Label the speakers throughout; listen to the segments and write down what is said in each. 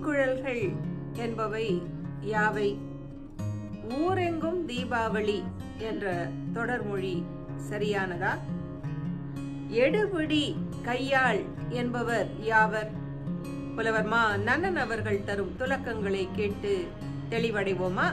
Speaker 1: ஊதுகுழல்கள் என்பவை யாவை ஊரெங்கும் தீபாவளி என்ற தொடர்மொழி சரியானதா எடுபிடி கையாள் என்பவர் யாவர் புலவர் மா நன்னன் அவர்கள் தரும் துலக்கங்களை கேட்டு தெளிவடைவோமா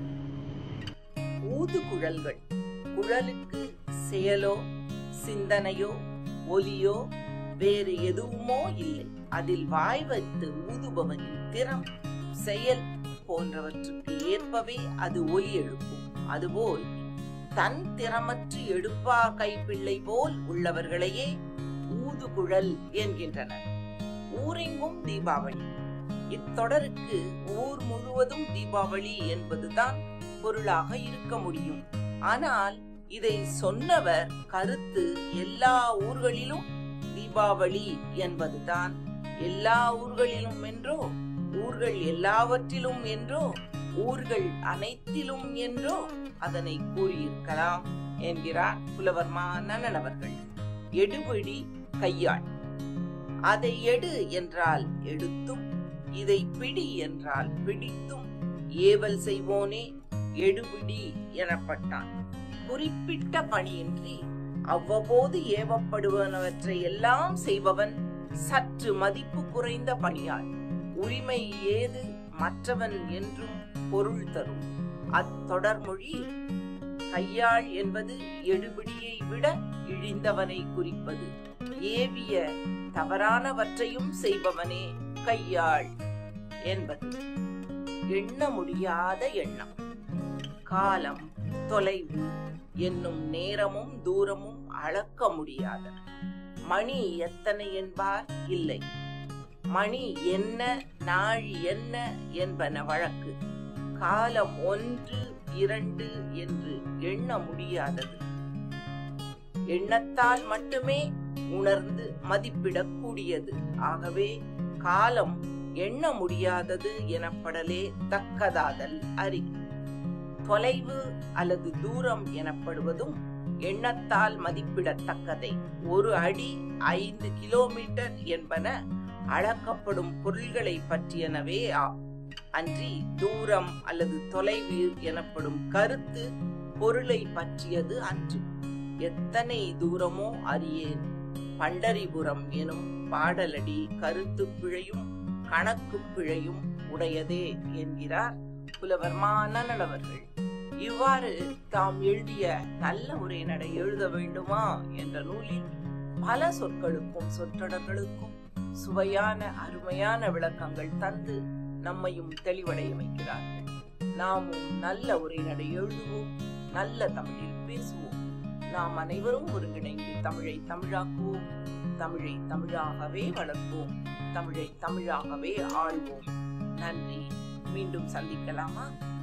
Speaker 2: ஊதுகுழல்கள் குழலுக்கு செயலோ சிந்தனையோ ஒலியோ வேறு எதுவுமோ இல்லை அதில் வாய் வைத்து ஊதுபவனின் திறம் செயல் போன்றவற்றுக்கு ஏற்பவே அது ஒலி எழுப்பும் அதுபோல் தன் திறமற்று எடுப்பார் கைப்பிள்ளை போல் உள்ளவர்களையே ஊதுகுழல் என்கின்றனர் ஊரெங்கும் தீபாவளி இத்தொடருக்கு ஊர் முழுவதும் தீபாவளி என்பதுதான் பொருளாக இருக்க முடியும் ஆனால் இதை சொன்னவர் கருத்து எல்லா ஊர்களிலும் தீபாவளி என்பதுதான் எல்லா ஊர்களிலும் என்றோ ஊர்கள் எல்லாவற்றிலும் என்றோ ஊர்கள் அனைத்திலும் என்றோ அதனை கூறியிருக்கலாம் என்கிறார் புலவர் மாநன்னன் அவர்கள் எடுபடி கையாள் அதை எடு என்றால் எடுத்தும் இதை பிடி என்றால் பிடித்தும் ஏவல் செய்வோனே எடுபிடி எனப்பட்டான் குறிப்பிட்ட பணியின்றி அவ்வப்போது ஏவப்படுவனவற்றை எல்லாம் செய்பவன் சற்று மதிப்பு குறைந்த பணியாள் உரிமை ஏது மற்றவன் என்றும் பொருள் தரும் அத்தொடர்மொழி கையாள் என்பது எடுபிடியை விட இழிந்தவனை குறிப்பது ஏவிய தவறானவற்றையும் செய்பவனே கையாள் என்பது எண்ண முடியாத எண்ணம் காலம் தொலைவு என்னும் நேரமும் தூரமும் அளக்க முடியாதன மணி எத்தனை என்பார் இல்லை மணி என்ன நாழி என்ன என்பன வழக்கு காலம் ஒன்று இரண்டு என்று எண்ண முடியாதது எண்ணத்தால் மட்டுமே உணர்ந்து மதிப்பிடக்கூடியது ஆகவே காலம் எண்ண முடியாதது எனப்படலே தக்கதாதல் அறி தொலைவு அல்லது தூரம் எனப்படுவதும் எண்ணத்தால் மதிப்பிடத்தக்கதை ஒரு அடி ஐந்து கிலோமீட்டர் என்பன அளக்கப்படும் பொருள்களை பற்றியனவே ஆம் அன்றி தூரம் அல்லது தொலைவு எனப்படும் கருத்து பொருளை பற்றியது அன்று எத்தனை தூரமோ அறியேன் பண்டரிபுரம் எனும் பாடலடி கருத்து பிழையும் கணக்கு பிழையும் உடையதே என்கிறார் புலவர் மானன் அவர்கள் இவ்வாறு தாம் எழுதிய நல்ல உரைநடை எழுத வேண்டுமா என்ற நூலில் பல சொற்களுக்கும் சொற்றொடர்களுக்கும் சுவையான அருமையான விளக்கங்கள் தந்து நம்மையும் தெளிவடைய வைக்கிறார்கள் நாமும் நல்ல உரைநடை எழுதுவோம் நல்ல தமிழில் பேசுவோம் நாம் அனைவரும் ஒருங்கிணைந்து தமிழை தமிழாக்குவோம் தமிழை தமிழாகவே வளர்ப்போம் தமிழை தமிழாகவே ஆள்வோம் நன்றி மீண்டும் சந்திக்கலாமா